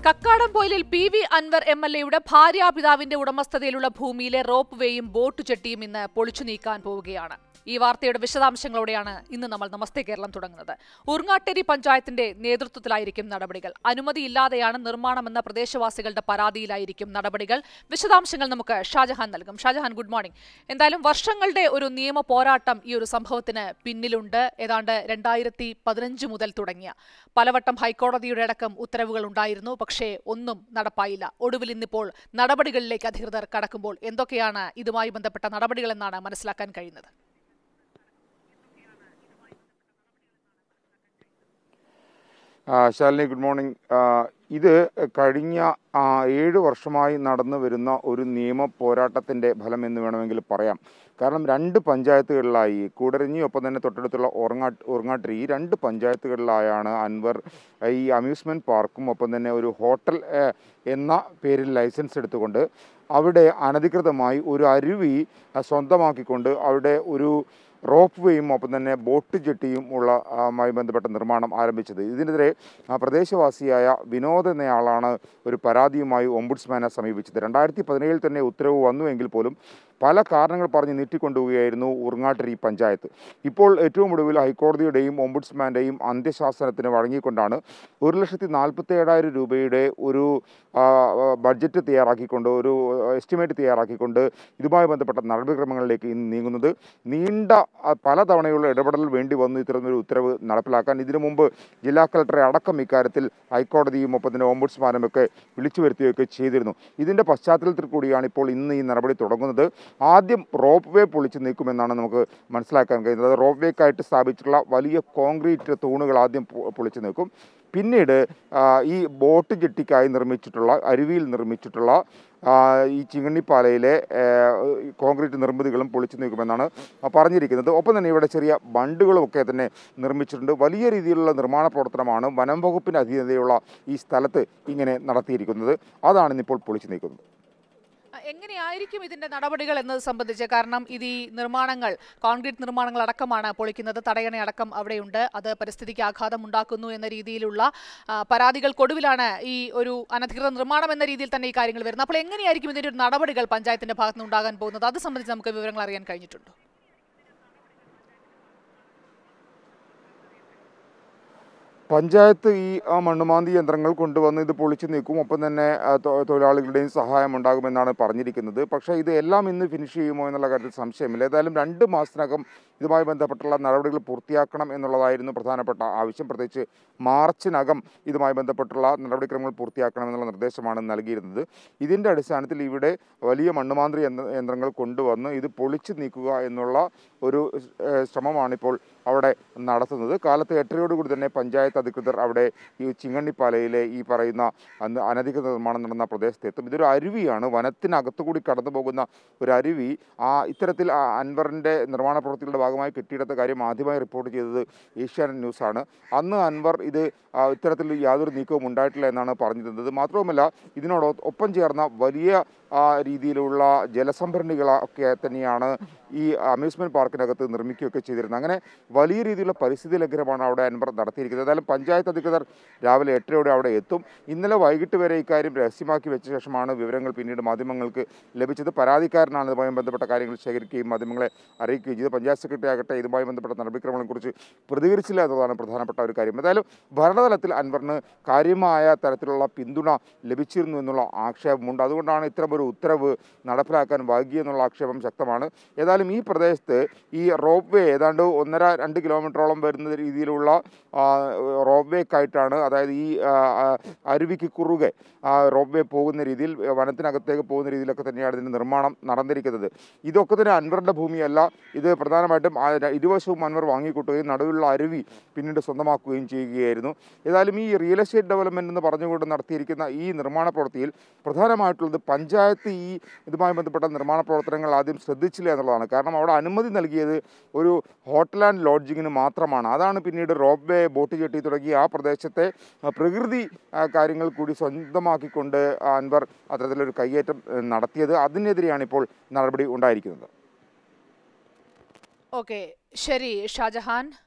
കക്കാടംപൊയിലിൽ P V Anvar M L എയുടെ ഭാര്യാപിതാവിന്റെ ഉടമസ്ഥതയിലുള്ള ഭൂമിയിലെ റോപ്പ് വേയും ബോട്ട് ചെട്ടിയും ഇന്ന് പൊളിച്ചു നീക്കാൻ പോവുകയാണ് ഈ വാർത്തയുടെ വിശദാംശങ്ങളോടെയാണ് ഇന്ന് നമ്മൾ നമസ്തേ കേരളം തുടങ്ങുന്നത് ഉർങ്ങാട്ടേരി പഞ്ചായത്തിന്റെ നേതൃത്വത്തിലായിരിക്കും നടപടികൾ അനുമതിയില്ലാതെയാണ് നിർമ്മാണമെന്ന പ്രദേശവാസികളുടെ പരാതിയിലായിരിക്കും നടപടികൾ വിശദാംശങ്ങൾ നമുക്ക് ഷാജഹാൻ നൽകും ഷാജഹാൻ ഗുഡ് മോർണിംഗ് എന്തായാലും വർഷങ്ങളുടെ ഒരു നിയമ പോരാട്ടം ഈ ഒരു സംഭവത്തിന് പിന്നിലുണ്ട് ഏതാണ്ട് രണ്ടായിരത്തി പതിനഞ്ച് മുതൽ തുടങ്ങിയ പലവട്ടം ഹൈക്കോടതിയുടെ അടക്കം ഉത്തരവുകൾ ഉണ്ടായിരുന്നു പക്ഷേ ഒന്നും നടപ്പായില്ല ഒടുവിൽ ഇന്നിപ്പോൾ നടപടികളിലേക്ക് അധികൃതർ കടക്കുമ്പോൾ എന്തൊക്കെയാണ് ഇതുമായി ബന്ധപ്പെട്ട നടപടികളെന്നാണ് മനസ്സിലാക്കാൻ കഴിയുന്നത് ആ, ശാലിനി ഗുഡ് മോർണിംഗ് ആ, ഇത് കഴിഞ്ഞ ആ, ഏഴ് വർഷമായി നടന്നു വരുന്ന ഒരു നിയമ പോരാട്ടത്തിന്റെ ഫലം എന്ന് വേണമെങ്കിൽ പറയാം കാരണം രണ്ട് പഞ്ചായത്തുകളിലായി കൂടരഞ്ഞി ഒപ്പം തന്നെ തൊട്ടടുത്തുള്ള ഓർങ്ങാ ഓർങ്ങാട്ടിരി ഈ രണ്ട് പഞ്ചായത്തുകളിലായാണ് അൻവർ ഈ അമ്യൂസ്മെന്റ് പാർക്കും ഒപ്പം തന്നെ ഒരു ഹോട്ടൽ ഏ, എന്ന പേരിൽ ലൈസൻസ് എടുത്തുകൊണ്ട് അവിടെ അനധികൃതമായി ഒരു അരുവി ആ, സ്വന്തമാക്കിക്കൊണ്ട് അവിടെ ഒരു റോപ്പ് വേയും ഒപ്പം തന്നെ ബോട്ട് ജെട്ടിയും ഉള്ള ആ, മായി ബന്ധപ്പെട്ട നിർമ്മാണം ആരംഭിച്ചത് ഇതിനെതിരെ ആ, പ്രദേശവാസിയായ വിനോദ് എന്നയാളാണ് ഒരു പരാതിയുമായി ഓംബുഡ്സ്മാനെ സമീപിച്ചത് രണ്ടായിരത്തി പതിനേഴിൽ തന്നെ ഉത്തരവ് വന്നുവെങ്കിൽ പോലും പല കാരണങ്ങൾ പറഞ്ഞ് നീട്ടിക്കൊണ്ടുപോവുകയായിരുന്നു ഉറുങ്ങാട്ടിരി പഞ്ചായത്ത് ഇപ്പോൾ ഏറ്റവും ഒടുവിൽ ഹൈക്കോടതിയുടെയും ഓംബുഡ്സ്മാൻ്റെയും അന്ത്യശാസനത്തിന് വഴങ്ങിക്കൊണ്ടാണ് ഒരു ലക്ഷത്തി നാൽപ്പത്തി ഏഴായിരം രൂപയുടെ ഒരു ആ, ആ, ബഡ്ജറ്റ് തയ്യാറാക്കിക്കൊണ്ട് ഒരു എസ്റ്റിമേറ്റ് തയ്യാറാക്കിക്കൊണ്ട് ഇതുമായി ബന്ധപ്പെട്ട നടപടിക്രമങ്ങളിലേക്ക് ഇന്ന് നീങ്ങുന്നത് നീണ്ട ആ, പലതവണയുള്ള ഇടപെടൽ വേണ്ടി വന്നു ഇത്തരമൊരു ഉത്തരവ് നടപ്പിലാക്കാൻ ഇതിനു മുമ്പ് ജില്ലാ കളക്ടറെ അടക്കം ഇക്കാര്യത്തിൽ ഹൈക്കോടതിയും ഒപ്പം തന്നെ ഓംബുഡ്സ്മാനും ഒക്കെ വിളിച്ചു വരുത്തുകയൊക്കെ ചെയ്തിരുന്നു ഇതിൻ്റെ പശ്ചാത്തലത്തിൽ കൂടിയാണ് ഇപ്പോൾ ഇന്ന് ഈ നടപടി തുടങ്ങുന്നത് ആദ്യം റോപ്പ് വേ പൊളിച്ച് നീക്കുമെന്നാണ് നമുക്ക് മനസ്സിലാക്കാൻ കഴിയുന്നത് അത് റോപ്പ് വേക്കായിട്ട് സ്ഥാപിച്ചിട്ടുള്ള വലിയ കോൺക്രീറ്റ് തൂണുകൾ ആദ്യം പൊ- പൊളിച്ച് നീക്കും പിന്നീട് ആ, ഈ ബോട്ട് ജെട്ടിക്കായി നിർമ്മിച്ചിട്ടുള്ള അരുവിയിൽ നിർമ്മിച്ചിട്ടുള്ള ആ, ഈ ചിങ്ങണ്ണിപ്പാലയിലെ ഏ, കോൺക്രീറ്റ് നിർമ്മിതികളും പൊളിച്ചു നീക്കുമെന്നാണ് പറഞ്ഞിരിക്കുന്നത് ഒപ്പം തന്നെ ഇവിടെ ചെറിയ ബണ്ടുകളും ഒക്കെ തന്നെ നിർമ്മിച്ചിട്ടുണ്ട് വലിയ രീതിയിലുള്ള നിർമ്മാണ പ്രവർത്തനമാണ് വനം വകുപ്പിൻ്റെ അധീനതയുള്ള ഈ സ്ഥലത്ത് ഇങ്ങനെ നടത്തിയിരിക്കുന്നത് അതാണ് ഇന്നിപ്പോൾ പൊളിച്ചു നീക്കുന്നത് എങ്ങനെയായിരിക്കും ഇതിന്റെ നടപടികൾ എന്നത് സംബന്ധിച്ച് കാരണം ഇത് ഈ നിർമ്മാണങ്ങൾ കോൺക്രീറ്റ് നിർമ്മാണങ്ങൾ അടക്കമാണ് പൊളിക്കുന്നത് തടയണ അടക്കം അവിടെയുണ്ട് അത് പരിസ്ഥിതിക്ക് ആഘാതം ഉണ്ടാക്കുന്നു എന്ന രീതിയിലുള്ള ആ, പരാതികൾക്കൊടുവിലാണ് ഈ ഒരു അനധികൃത നിർമ്മാണം എന്ന രീതിയിൽ തന്നെ ഈ കാര്യങ്ങൾ വരുന്നത് അപ്പോൾ എങ്ങനെയായിരിക്കും ഇതിന്റെ ഒരു നടപടികൾ പഞ്ചായത്തിന്റെ ഭാഗത്ത് നിന്ന് ഉണ്ടാകാൻ പോകുന്നത് അത് സംബന്ധിച്ച് നമുക്ക് വിവരങ്ങൾ അറിയാൻ കഴിഞ്ഞിട്ടുണ്ടോ പഞ്ചായത്ത് ഈ ആ, മണ്ണുമാന്തി യന്ത്രങ്ങൾ കൊണ്ടുവന്ന് ഇത് പൊളിച്ചു നീക്കും ഒപ്പം തന്നെ ആ, തൊ- തൊഴിലാളികളുടെയും സഹായം ഉണ്ടാകുമെന്നാണ് പറഞ്ഞിരിക്കുന്നത് പക്ഷേ ഇത് എല്ലാം ഇന്ന് ഫിനിഷ് ചെയ്യുമോ എന്നുള്ള കാര്യത്തിൽ സംശയമില്ല ഏതായാലും രണ്ട് മാസത്തിനകം ഇതുമായി ബന്ധപ്പെട്ടുള്ള നടപടികൾ പൂർത്തിയാക്കണം എന്നുള്ളതായിരുന്നു പ്രധാനപ്പെട്ട ആവശ്യം പ്രത്യേകിച്ച് മാർച്ചിനകം ഇതുമായി ബന്ധപ്പെട്ടുള്ള നടപടിക്രമങ്ങൾ പൂർത്തിയാക്കണം എന്നുള്ള നിർദ്ദേശമാണ് നൽകിയിരുന്നത് ഇതിൻ്റെ അടിസ്ഥാനത്തിൽ ഇവിടെ വലിയ മണ്ണുമാന്ത്രി യന്ത്ര- യന്ത്രങ്ങൾ കൊണ്ടുവന്ന് ഇത് പൊളിച്ചു നീക്കുക എന്നുള്ള ഒരു ഏഹ്, ശ്രമമാണിപ്പോൾ അവിടെ നടത്തുന്നത് കാലത്ത് എട്ടരയോടുകൂടി തന്നെ പഞ്ചായത്ത് അധികൃതർ അവിടെ ഈ ചിങ്ങണ്ണിപ്പാലയിലെ ഈ പറയുന്ന അന്ന് അനധികൃത നിർമ്മാണം നടന്ന പ്രദേശത്ത് എത്തും ഇതൊരു അരുവിയാണ് വനത്തിനകത്തു കൂടി കടന്നു പോകുന്ന ഒരു അരുവി ആ ഇത്തരത്തിൽ ആ അൻവറിൻ്റെ നിർമ്മാണ പ്രവൃത്തികളുടെ ഭാഗമായി കെട്ടിയെടുത്ത കാര്യം ആദ്യമായി റിപ്പോർട്ട് ചെയ്തത് ഏഷ്യാനെറ്റ് ന്യൂസാണ് അന്ന് അൻവർ ഇത് ആ, ഇത്തരത്തിൽ യാതൊരു നീക്കവും ഉണ്ടായിട്ടില്ല എന്നാണ് പറഞ്ഞിരുന്നത് മാത്രവുമല്ല ഇതിനോട് ഒപ്പം ചേർന്ന വലിയ ആ, രീതിയിലുള്ള ജലസംഭരണികളൊക്കെ തന്നെയാണ് ഈ അമ്യൂസ്മെന്റ് പാർക്കിനകത്ത് നിർമ്മിക്കുകയൊക്കെ ചെയ്തിരുന്നത് അങ്ങനെ വലിയ രീതിയിലുള്ള പരിസ്ഥിതി ലംഘനമാണ് അവിടെ അൻവർ നടത്തിയിരിക്കുന്നത് ഏതായാലും പഞ്ചായത്ത് അധികൃതർ രാവിലെ എട്ടരയോടെ അവിടെ എത്തും ഇന്നലെ വൈകിട്ട് വരെ ഇക്കാര്യം രഹസ്യമാക്കി വെച്ച ശേഷമാണ് വിവരങ്ങൾ പിന്നീട് മാധ്യമങ്ങൾക്ക് ലഭിച്ചത് പരാതിക്കാരനാണ് ഇതുമായി ബന്ധപ്പെട്ട കാര്യങ്ങൾ ശേഖരിക്കുകയും മാധ്യമങ്ങളെ അറിയിക്കുകയും ചെയ്തു പഞ്ചായത്ത് സെക്രട്ടറി ആകട്ടെ ഇതുമായി ബന്ധപ്പെട്ട നടപടിക്രമങ്ങളെക്കുറിച്ച് പ്രതികരിച്ചില്ല എന്നതാണ് പ്രധാനപ്പെട്ട ഒരു കാര്യം ഏതായാലും ഭരണതലത്തിൽ അൻവറിന് കാര്യമായ തരത്തിലുള്ള പിന്തുണ ലഭിച്ചിരുന്നു എന്നുള്ള ആക്ഷേപമുണ്ട് അതുകൊണ്ടാണ് ഇത്തരം ഒരു ഉത്തരവ് നടപ്പിലാക്കാൻ വൈകിയെന്നുള്ള ആക്ഷേപം ശക്തമാണ് ഏതായാലും ഈ പ്രദേശത്ത് ഈ റോപ്പ് വേ ഏതാണ്ട് ഒന്നര രണ്ട് കിലോമീറ്ററോളം വരുന്ന രീതിയിലുള്ള റോപ്പ് വേക്കായിട്ടാണ് അതായത് ഈ ആ, ആ, അരുവിക്ക് കുറുകെ റോപ്പ് വേ പോകുന്ന രീതിയിൽ ആ, വനത്തിനകത്തേക്ക് പോകുന്ന രീതിയിലൊക്കെ തന്നെയാണ് ഇതിൻ്റെ നിർമ്മാണം നടന്നിരിക്കുന്നത് ഇതൊക്കെ തന്നെ അൻവറിൻ്റെ ഭൂമിയല്ല ഇത് പ്രധാനമായിട്ടും ആ ര- ഇരുവശവും അൻവർ വാങ്ങിക്കൂട്ടുകയും നടുവിലുള്ള അരുവി പിന്നീട് സ്വന്തമാക്കുകയും ചെയ്യുകയായിരുന്നു ഏതായാലും ഈ റിയൽ എസ്റ്റേറ്റ് ഡെവലപ്മെൻറ്റ് എന്ന് പറഞ്ഞുകൊണ്ട് നടത്തിയിരിക്കുന്ന ഈ നിർമ്മാണ പ്രവൃത്തിയിൽ പ്രധാനമായിട്ടുള്ളത് പഞ്ചായത്ത് ഈ ഇതുമായി ബന്ധപ്പെട്ട നിർമ്മാണ പ്രവർത്തനങ്ങൾ ആദ്യം ശ്രദ്ധിച്ചില്ല എന്നുള്ളതാണ് കാരണം അവിടെ അനുമതി നൽകിയത് ഒരു ഹോട്ടൽ ആൻഡ് ലോഡ്ജിങ്ങിന് മാത്രമാണ് അതാണ് പിന്നീട് റോപ്പ് വേ ബോട്ട് ചെട്ടി തുടങ്ങി ആ പ്രദേശത്തെ ആ, പ്രകൃതി ആ, കാര്യങ്ങൾ കൂടി സ്വന്തമാക്കിക്കൊണ്ട് അൻവർ അത്തരത്തിലൊരു കയ്യേറ്റം ഏ, നടത്തിയത് അതിനെതിരെയാണ് ഇപ്പോൾ നടപടി ഉണ്ടായിരിക്കുന്നത് ഓക്കെ ശരി ഷാജഹാൻ